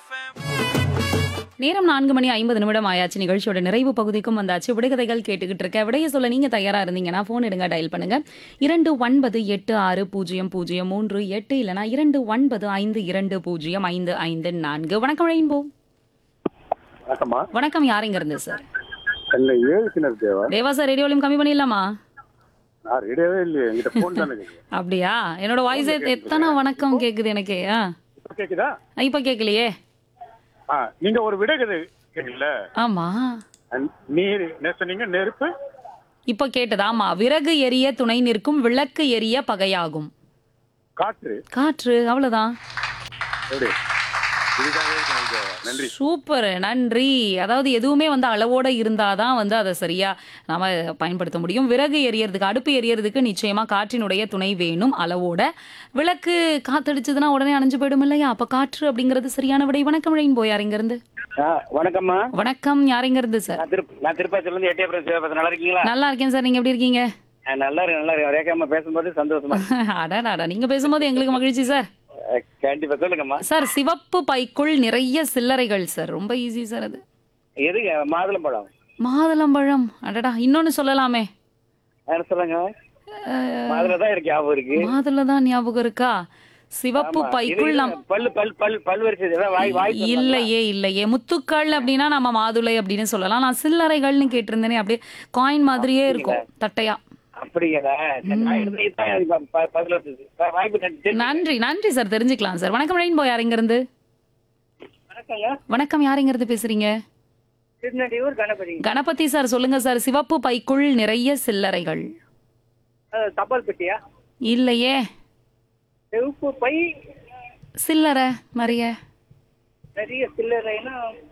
நேரம் நான்கு மணி ஐம்பது நிமிடம் ஆயாச்சு நிகழ்ச்சியோட நிறைவு பகுதிக்கும் வந்தாச்சு விடுகதைகள் கேட்டுக்கிட்டு இருக்க விடைய சொல்ல நீங்க தயாரா இருந்தீங்கன்னா போன் எடுங்க டயல் பண்ணுங்க இரண்டு ஒன்பது எட்டு ஆறு பூஜ்ஜியம் பூஜ்ஜியம் மூன்று எட்டு இல்லனா இரண்டு ஒன்பது ஐந்து இரண்டு பூஜ்ஜியம் ஐந்து ஐந்து நான்கு வணக்கம் ரெயின்போ வணக்கம்மா வணக்கம் யாருங்க இருந்து சார் சென்னை ஏழு கிணறு தேவா தேவா சார் ரேடியோலையும் கம்மி பண்ணிடலாமா நான் ரெடியாவே இல்லையே என்கிட்ட போன் தானே கேக்குது. அப்படியா என்னோட வாய்ஸே எத்தனை வணக்கம் கேக்குது எனக்கு ஆ இப்ப கேக்குதா இப்ப கேட்கலையே ஆ நீங்க ஒரு விடகதை கேட்டீங்கல்ல ஆமா அந்- நீர் என்ன சொன்னீங்க நெருப்பு இப்ப கேட்டது ஆமா விறகு எரிய துணை நிற்கும் விளக்கு எரிய பகையாகும் காற்று காற்று அவ்வளவுதான் எப்படி இதுதான் ஏழு கிணறு தேவா நன்றி சூப்பர் நன்றி அதாவது எதுவுமே வந்து அளவோட இருந்தாதான் வந்து அதை சரியா நாம பயன்படுத்த முடியும் விறகு எரியறதுக்கு அடுப்பு எரியறதுக்கு நிச்சயமா காற்றினுடைய துணை வேணும் அளவோட விளக்கு காத்தடிச்சதுன்னா உடனே அணைஞ்சு போயிடும் இல்லையா அப்ப காற்று அப்படிங்கிறது சரியான விடை வணக்கம் ரெயின் போய் யாருங்க இருந்து ஆ, வணக்கம்மா வணக்கம் யாருங்க இருந்து சார் நான் திருப்ப நான் திருப்பதில இருந்து எட்டயபுரம் சிவபாசம் நல்லா இருக்கீங்களா நல்லா இருக்கேன் சார் நீங்க எப்படி இருக்கீங்க ஆ, நல்லா இருக்கு நல்லா இருக்கு ரேகாமா பேசும்போது சந்தோஷமா அடாடா நீங்க பேசும்போது எங்களுக்கு மகிழ்ச்சி சார் அஹ், கண்டிப்பா சொல்லுங்கம்மா சார் சிவப்பு பைக்குள் நிறைய சில்லறைகள் சார் ரொம்ப ஈஸி சார் அது எதுங்க மாதுளம்பழம் மாதுளம்பழம் அடடா இன்னொன்னு சொல்லலாமே என்ன சொல்லுங்க மாதுளை தான் இருக்கு ஞாபகம் இருக்கு மாதுளை தான் ஞாபகம் இருக்கா சிவப்பு ஆமா. பைக்குள் இது நம் பல்லு பல் பல் பல் வரிசை இதெல்லாம் வாய் வாய் சொல்லலாம். இல்லையே இல்லையே முத்துக்கள் அப்படின்னா நம்ம மாதுளை அப்படின்னு சொல்லலாம் நான் சில்லறைகள்னு கேட்டிருந்தேனே அப்படியே காயின் மாதிரியே இருக்கும் தட்டையா அப்படிங்களா சரி, நான் எடுத்து இதான் எனக்கு ப- ப- பதில் வந்தது. வா- வாய்ப்பு நன்றி. நன்றி நன்றி சார் தெரிஞ்சுக்கலாம் சார் வணக்கம் ரெயின்போ யாருங்க இருந்து வணக்கங்க வணக்கம் யாருங்க இருந்து பேசுறீங்க திருநெல்வேலூர் கணபதி கணபதி சார் சொல்லுங்க சார் சிவப்பு பைக்குள் நிறைய சில்லறைகள் தபால் பெட்டியா இல்லையே செவப்பு பை சில்லறை நிறைய நிறைய சில்லறைன்னா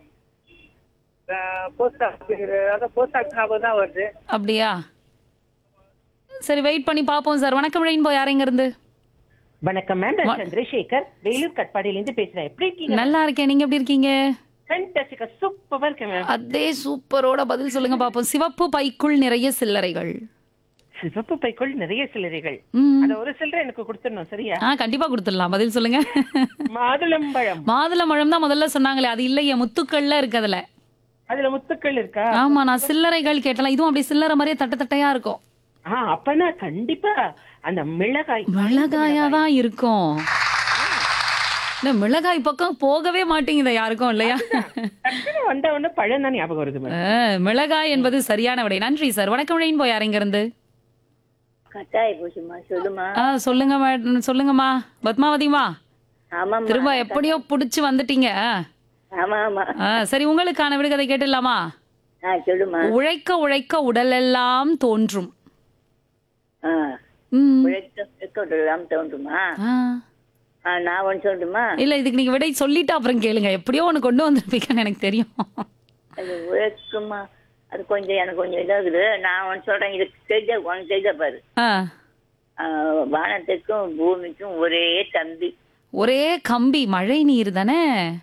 போஸ்ட் ஆஃபீஸ் அதான் போஸ்ட் ஆஃபீஸ் ஞாபகம் தான் வருது அப்படியா சரி வெயிட் பண்ணி பார்ப்போம் சார் வணக்கம் ரெயின்போ யாருங்க இருந்து வணக்கம் மேம் நான் சந்திரசேகர் வேலூர் கட்பாடியில இருந்து பேசுறேன் எப்படி இருக்கீங்க நல்லா இருக்கேன் நீங்க எப்படி இருக்கீங்க ஃபேண்டாஸ்டிக்கா சூப்பரா இருக்கேன் மேம் அதே சூப்பரோட பதில் சொல்லுங்க பாப்போம் சிவப்பு பைக்குள் நிறைய சில்லறைகள் சிவப்பு பைக்குள் நிறைய சில்லறைகள் ம். அத ஒரு சில்லறை எனக்கு கொடுத்துடணும் சரியா ஆ கண்டிப்பா கொடுத்துடலாம் பதில் சொல்லுங்க மாதுளம்பழம் மாதுளம்பழம் தான் முதல்ல சொன்னாங்களே அது இல்லையே முத்துக்கள்ல இருக்கு அதுல அதுல முத்துக்கள் இருக்கா ஆமா நான் சில்லறைகள் கேட்டலாம் இதுவும் அப்படியே சில்லறை மாதிரியே தட்ட தட்டையா இருக்கும் ஆ அப்பனா கண்டிப்பா அந்த மிளகாய் மிளகாயா தான் இருக்கும் இந்த மிளகாய் பக்கம் போகவே மாட்டேங்குது யாருக்கும் இல்லையா டக்குனு வந்த உடனே பழம் தான் ஞாபகம் வருது மேம் ஆ, மிளகாய் என்பது சரியான விடை நன்றி சார் வணக்கம் ரெயின்போ யாருங்க இருந்து கட்டாய போச்சுமா சொல்லுமா ஆ சொல்லுங்க மேடம் சொல்லுங்கம்மா பத்மாவதிமா ஆமாம்மா திரும்ப எப்படியோ புடிச்சு வந்துட்டீங்க ஆமா ஆமா ஆ, சரி உங்களுக்கான விடுகதை கேட்டுடலாமா ஆ சொல்லுமா உழைக்க உழைக்க உடலெல்லாம் தோன்றும் ஆ ம். உழைக்கலாம் தோன்றுமா ஆ. ஆ நான் ஒன்று சொல்லட்டுமா இல்ல இதுக்கு நீங்க விடை சொல்லிட்டு அப்புறம் கேளுங்க எப்படியோ ஒண்ணு கொண்டு வந்திருப்பீங்கன்னு எனக்கு தெரியும் அது உழைக்குமா அது கொஞ்சம் எனக்கு கொஞ்சம் இதாகுது நான் ஒன்று சொல்றேன் இது தெரிஞ்ச உனக்கு தெரிஞ்ச பாரு ஆ. ஆ, வானத்துக்கும் பூமிக்கும் ஒரே தம்பி ஒரே கம்பி மழை நீர் தானே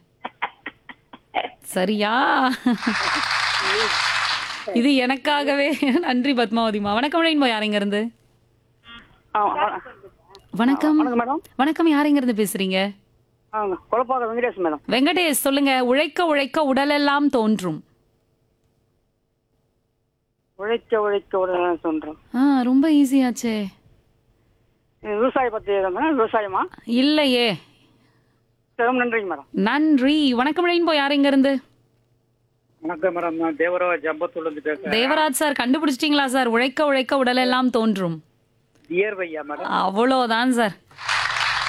சரியா இது எனக்காகவே நன்றி பத்மாவதிமா வணக்கம் ரெயின்போ யாருங்க இருந்து வணக்கம் மேடம் வணக்கம் யாருங்க இருந்து பேசுறீங்க குழப்பாக வெங்கடேஷ் மேடம் வெங்கடேஷ் சொல்லுங்க உழைக்க உழைக்க உடலெல்லாம் தோன்றும் உழைக்க உழைக்க உடனே சொல்றேன் ஆ ரொம்ப ஈஸியாச்சே விவசாய பத்தி மேடம் விவசாயமா இல்லையே ரொம்ப நன்றிங்க மேடம் நன்றி வணக்கம் ரெயின்போ யாருங்க இருந்து வணக்கம் மேடம் நான் தேவராஜ் அம்பத்தூர்ல இருந்து பேசுறேன் தேவராஜ் சார் கண்டுபிடிச்சிட்டீங்களா சார் உழைக்க உழைக்க உடலெல்லாம் தோன்றும் வியர்வையா மேடம் அவ்வளோதான் சார்